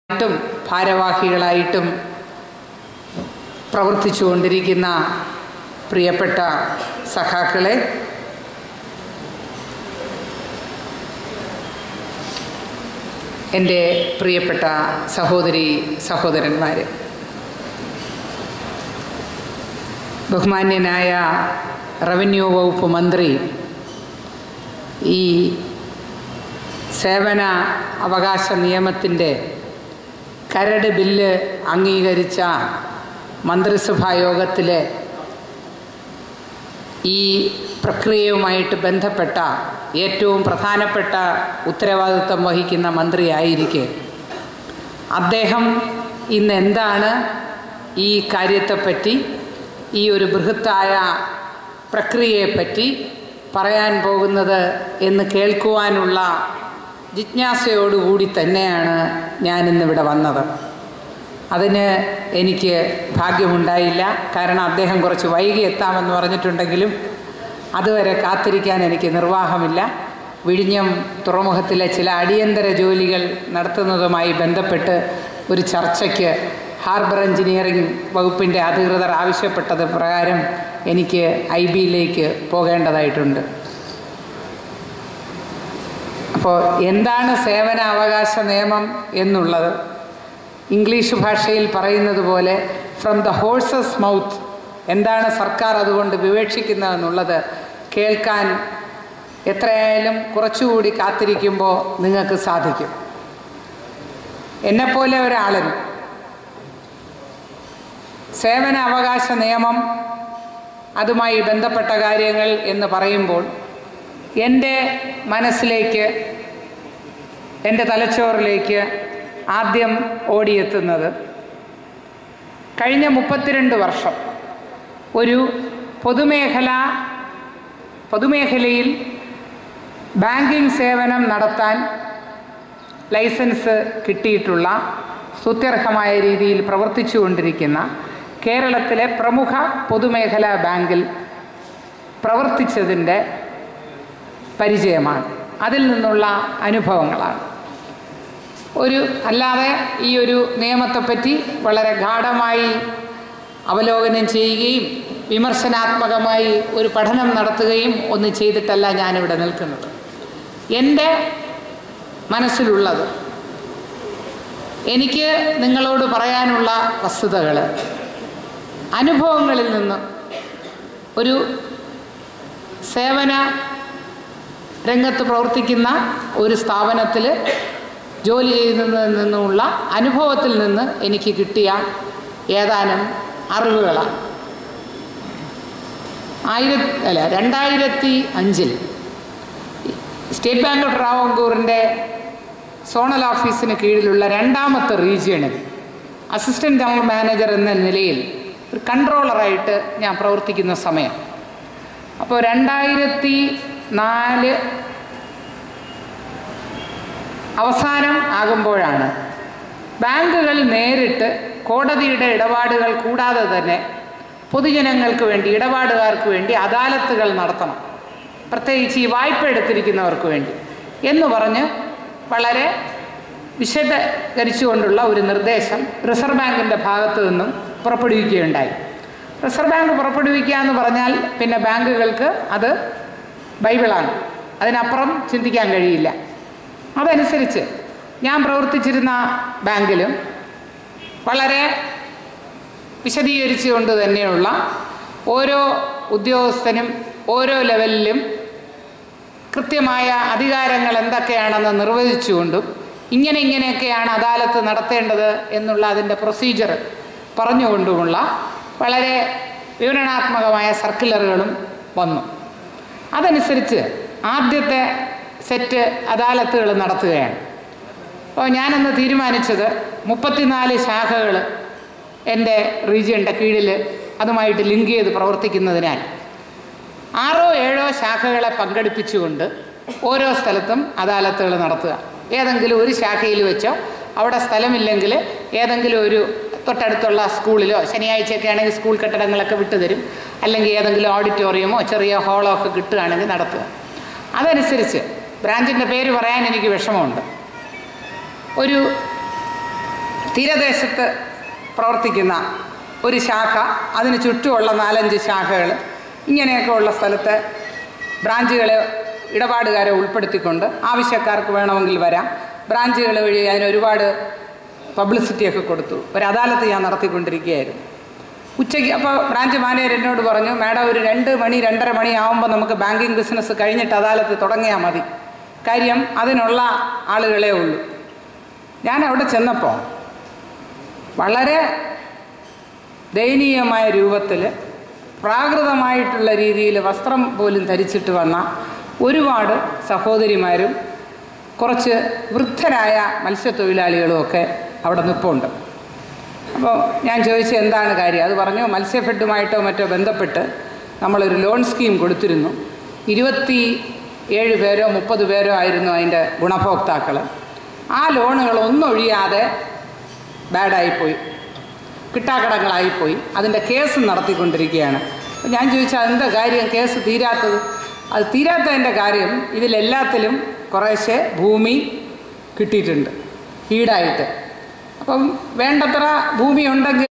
ായിട്ടും ഭാരവാഹികളായിട്ടും പ്രവർത്തിച്ചുകൊണ്ടിരിക്കുന്ന പ്രിയപ്പെട്ട സഖാക്കളെ എൻ്റെ പ്രിയപ്പെട്ട സഹോദരി സഹോദരന്മാർ ബഹുമാന്യനായ റവന്യൂ വകുപ്പ് മന്ത്രി ഈ സേവന അവകാശ നിയമത്തിൻ്റെ കരട് ബില്ല് അംഗീകരിച്ച മന്ത്രിസഭാ യോഗത്തിലെ ഈ പ്രക്രിയയുമായിട്ട് ബന്ധപ്പെട്ട ഏറ്റവും പ്രധാനപ്പെട്ട ഉത്തരവാദിത്വം വഹിക്കുന്ന മന്ത്രിയായിരിക്കെ അദ്ദേഹം ഇന്ന് എന്താണ് ഈ കാര്യത്തെപ്പറ്റി ഈ ഒരു ബൃഹത്തായ പ്രക്രിയയെപ്പറ്റി പറയാൻ പോകുന്നത് എന്ന് കേൾക്കുവാനുള്ള ജിജ്ഞാസയോടുകൂടി തന്നെയാണ് ഞാനിന്നിവിടെ വന്നത് അതിന് എനിക്ക് ഭാഗ്യമുണ്ടായില്ല കാരണം അദ്ദേഹം കുറച്ച് വൈകി എത്താമെന്ന് പറഞ്ഞിട്ടുണ്ടെങ്കിലും അതുവരെ കാത്തിരിക്കാൻ എനിക്ക് നിർവാഹമില്ല വിഴിഞ്ഞം തുറമുഖത്തിലെ ചില അടിയന്തര ജോലികൾ നടത്തുന്നതുമായി ബന്ധപ്പെട്ട് ഒരു ചർച്ചയ്ക്ക് ഹാർബർ എഞ്ചിനീയറിംഗ് വകുപ്പിൻ്റെ അധികൃതർ ആവശ്യപ്പെട്ടത് പ്രകാരം എനിക്ക് ഐ ബിയിലേക്ക് പോകേണ്ടതായിട്ടുണ്ട് അപ്പോൾ എന്താണ് സേവന അവകാശ നിയമം എന്നുള്ളത് ഇംഗ്ലീഷ് ഭാഷയിൽ പറയുന്നത് പോലെ ഫ്രം ദ ഹോഴ്സസ് മൗത്ത് എന്താണ് സർക്കാർ അതുകൊണ്ട് വിവേക്ഷിക്കുന്നതെന്നുള്ളത് കേൾക്കാൻ എത്രയായാലും കുറച്ചുകൂടി കാത്തിരിക്കുമ്പോൾ നിങ്ങൾക്ക് സാധിക്കും എന്നെപ്പോലെ ഒരാളിന് സേവന അവകാശ നിയമം അതുമായി ബന്ധപ്പെട്ട കാര്യങ്ങൾ എന്ന് പറയുമ്പോൾ എൻ്റെ മനസ്സിലേക്ക് എൻ്റെ തലച്ചോറിലേക്ക് ആദ്യം ഓടിയെത്തുന്നത് കഴിഞ്ഞ മുപ്പത്തിരണ്ട് വർഷം ഒരു പൊതുമേഖല പൊതുമേഖലയിൽ ബാങ്കിംഗ് സേവനം നടത്താൻ ലൈസൻസ് കിട്ടിയിട്ടുള്ള സ്തുത്യർഹമായ രീതിയിൽ പ്രവർത്തിച്ചു കൊണ്ടിരിക്കുന്ന കേരളത്തിലെ പ്രമുഖ പൊതുമേഖലാ ബാങ്കിൽ പ്രവർത്തിച്ചതിൻ്റെ പരിചയമാണ് അതിൽ നിന്നുള്ള അനുഭവങ്ങളാണ് ഒരു അല്ലാതെ ഈ ഒരു നിയമത്തെപ്പറ്റി വളരെ ഗാഠമായി അവലോകനം ചെയ്യുകയും വിമർശനാത്മകമായി ഒരു പഠനം നടത്തുകയും ഒന്നും ചെയ്തിട്ടല്ല ഞാനിവിടെ നിൽക്കുന്നത് എൻ്റെ മനസ്സിലുള്ളത് എനിക്ക് നിങ്ങളോട് പറയാനുള്ള വസ്തുതകൾ അനുഭവങ്ങളിൽ നിന്ന് ഒരു സേവന രംഗത്ത് പ്രവർത്തിക്കുന്ന ഒരു സ്ഥാപനത്തിൽ ജോലി ചെയ്യുന്നതിൽ നിന്നുമുള്ള അനുഭവത്തിൽ നിന്ന് എനിക്ക് കിട്ടിയ ഏതാനും അറിവുകളാണ് ആയിരത്തി അല്ല രണ്ടായിരത്തി അഞ്ചിൽ സ്റ്റേറ്റ് ബാങ്ക് ഓഫ് ട്രാവങ്കൂറിൻ്റെ സോണൽ ഓഫീസിന് കീഴിലുള്ള രണ്ടാമത്തെ റീജിയണിൽ അസിസ്റ്റൻറ്റ് ജനറൽ മാനേജർ എന്ന നിലയിൽ ഒരു കൺട്രോളറായിട്ട് ഞാൻ പ്രവർത്തിക്കുന്ന സമയം അപ്പോൾ രണ്ടായിരത്തി നാല് അവസാനം ആകുമ്പോഴാണ് ബാങ്കുകൾ നേരിട്ട് കോടതിയുടെ ഇടപാടുകൾ കൂടാതെ തന്നെ പൊതുജനങ്ങൾക്ക് വേണ്ടി ഇടപാടുകാർക്ക് വേണ്ടി അദാലത്തുകൾ നടത്തണം പ്രത്യേകിച്ച് ഈ വായ്പ എടുത്തിരിക്കുന്നവർക്ക് വേണ്ടി എന്ന് പറഞ്ഞ് വളരെ വിശദീകരിച്ചുകൊണ്ടുള്ള ഒരു നിർദ്ദേശം റിസർവ് ബാങ്കിൻ്റെ ഭാഗത്തു നിന്നും പുറപ്പെടുവിക്കുകയുണ്ടായി റിസർവ് ബാങ്ക് പുറപ്പെടുവിക്കുക എന്ന് പറഞ്ഞാൽ പിന്നെ ബാങ്കുകൾക്ക് അത് ബൈബിളാണ് അതിനപ്പുറം ചിന്തിക്കാൻ കഴിയില്ല അതനുസരിച്ച് ഞാൻ പ്രവർത്തിച്ചിരുന്ന ബാങ്കിലും വളരെ വിശദീകരിച്ചുകൊണ്ട് തന്നെയുള്ള ഓരോ ഉദ്യോഗസ്ഥനും ഓരോ ലെവലിലും കൃത്യമായ അധികാരങ്ങൾ എന്തൊക്കെയാണെന്ന് നിർവചിച്ചുകൊണ്ടും ഇങ്ങനെ ഇങ്ങനെയൊക്കെയാണ് അദാലത്ത് നടത്തേണ്ടത് എന്നുള്ള അതിൻ്റെ പ്രൊസീജിയർ പറഞ്ഞുകൊണ്ടുമുള്ള വളരെ വിവരണാത്മകമായ സർക്കുലറുകളും വന്നു അതനുസരിച്ച് ആദ്യത്തെ സെറ്റ് അദാലത്തുകൾ നടത്തുകയാണ് അപ്പോൾ ഞാനന്ന് തീരുമാനിച്ചത് മുപ്പത്തിനാല് ശാഖകൾ എൻ്റെ റീജിയൻ്റെ കീഴിൽ അതുമായിട്ട് ലിങ്ക് ചെയ്ത് പ്രവർത്തിക്കുന്നതിനാൽ ആറോ ഏഴോ ശാഖകളെ പങ്കെടുപ്പിച്ചുകൊണ്ട് ഓരോ സ്ഥലത്തും അദാലത്തുകൾ നടത്തുക ഏതെങ്കിലും ഒരു ശാഖയിൽ വെച്ചോ അവിടെ സ്ഥലമില്ലെങ്കിൽ ഏതെങ്കിലും ഒരു തൊട്ടടുത്തുള്ള സ്കൂളിലോ ശനിയാഴ്ചയൊക്കെ ആണെങ്കിൽ സ്കൂൾ കെട്ടിടങ്ങളൊക്കെ വിട്ടുതരും അല്ലെങ്കിൽ ഏതെങ്കിലും ഓഡിറ്റോറിയമോ ചെറിയ ഹാളോ ഒക്കെ കിട്ടുകയാണെങ്കിൽ നടത്തുക അതനുസരിച്ച് ബ്രാഞ്ചിൻ്റെ പേര് പറയാൻ എനിക്ക് വിഷമമുണ്ട് ഒരു തീരദേശത്ത് പ്രവർത്തിക്കുന്ന ഒരു ശാഖ അതിന് ചുറ്റുമുള്ള നാലഞ്ച് ശാഖകൾ ഇങ്ങനെയൊക്കെ ഉള്ള സ്ഥലത്ത് ബ്രാഞ്ചുകളെ ഇടപാടുകാരെ ഉൾപ്പെടുത്തിക്കൊണ്ട് ആവശ്യക്കാർക്ക് വേണമെങ്കിൽ വരാം ബ്രാഞ്ചുകൾ വഴി അതിന് ഒരുപാട് പബ്ലിസിറ്റിയൊക്കെ കൊടുത്തു ഒരു അദാലത്ത് ഞാൻ നടത്തിക്കൊണ്ടിരിക്കുകയായിരുന്നു ഉച്ചയ്ക്ക് അപ്പോൾ ബ്രാഞ്ച് മാനേജർ എന്നോട് പറഞ്ഞു മാഡം ഒരു രണ്ട് മണി രണ്ടര മണി ആകുമ്പോൾ നമുക്ക് ബാങ്കിങ് ബിസിനസ് കഴിഞ്ഞിട്ട് അദാലത്ത് തുടങ്ങിയാൽ മതി കാര്യം അതിനുള്ള ആളുകളേ ഉള്ളൂ ഞാൻ അവിടെ ചെന്നപ്പോൾ വളരെ ദയനീയമായ രൂപത്തിൽ പ്രാകൃതമായിട്ടുള്ള രീതിയിൽ വസ്ത്രം പോലും ധരിച്ചിട്ട് വന്ന ഒരുപാട് സഹോദരിമാരും കുറച്ച് വൃദ്ധരായ മത്സ്യത്തൊഴിലാളികളുമൊക്കെ അവിടെ നിൽപ്പുണ്ട് അപ്പോൾ ഞാൻ ചോദിച്ചു എന്താണ് കാര്യം അത് പറഞ്ഞു മത്സ്യഫെഡുമായിട്ടോ മറ്റോ ബന്ധപ്പെട്ട് നമ്മളൊരു ലോൺ സ്കീം കൊടുത്തിരുന്നു ഇരുപത്തി ഏഴ് പേരോ മുപ്പത് പേരോ ആയിരുന്നു അതിൻ്റെ ഗുണഭോക്താക്കൾ ആ ലോണുകൾ ഒന്നൊഴിയാതെ ബാഡായിപ്പോയി കിട്ടാക്കടങ്ങളായിപ്പോയി അതിൻ്റെ കേസ് നടത്തിക്കൊണ്ടിരിക്കുകയാണ് അപ്പോൾ ഞാൻ ചോദിച്ചാൽ എന്താ കാര്യം കേസ് തീരാത്തത് അത് തീരാത്തതിൻ്റെ കാര്യം ഇതിലെല്ലാത്തിലും കുറേശ്ശെ ഭൂമി കിട്ടിയിട്ടുണ്ട് ഈടായിട്ട് അപ്പം വേണ്ടത്ര ഭൂമി ഉണ്ടെങ്കിൽ